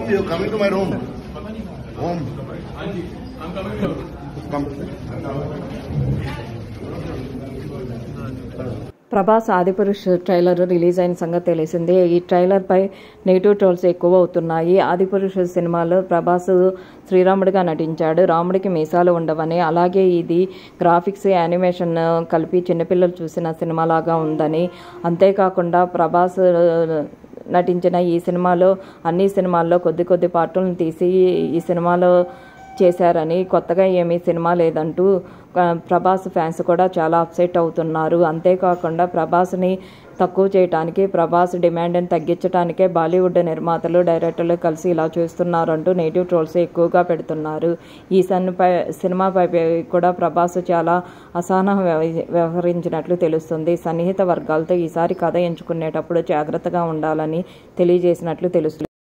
you coming to my room. Home. Come. Prabhas Adipurush trailer release అయిన సంగతి తెలిసిందే ఈ ట్రైలర్పై నెగిటివ్ ట్రోల్స్ ఎక్కువ అవుతున్నాయి ఆదిపురుష్ సినిమాలో ప్రభాస్ శ్రీరాముడిగా నటించాడు రాముడికి మీసాలు ఉండవని అలాగే ఇది గ్రాఫిక్స్ యానిమేషన్ కలిపి చిన్నపిల్లలు చూసిన సినిమాలాగా ఉందని అంతేకాకుండా ప్రభాస్ నటించిన ఈ సినిమాలో అన్ని సినిమాల్లో కొద్ది కొద్ది పార్టులను తీసి ఈ సినిమాలో చేశారని కొత్తగా ఏమీ సినిమా లేదంటూ ఆ, ప్రభాస్ ఫ్యాన్స్ కూడా చాలా అప్సెట్ అవుతున్నారు అంతేకాకుండా ప్రభాస్ని తక్కువ చేయడానికి ప్రభాస్ డిమాండ్ని తగ్గించడానికే బాలీవుడ్ నిర్మాతలు డైరెక్టర్లు కలిసి ఇలా చేస్తున్నారంటూ నెగిటివ్ ట్రోల్స్ ఎక్కువగా పెడుతున్నారు ఈ సన్నిపై సినిమాపై కూడా ప్రభాస్ చాలా అసహనం వ్యవ- వ్యవహరించినట్లు తెలుస్తుంది సన్నిహిత వర్గాలతో ఈసారి కథ ఎంచుకునేటప్పుడు జాగ్రత్తగా ఉండాలని తెలియజేసినట్లు తెలుస్తుంది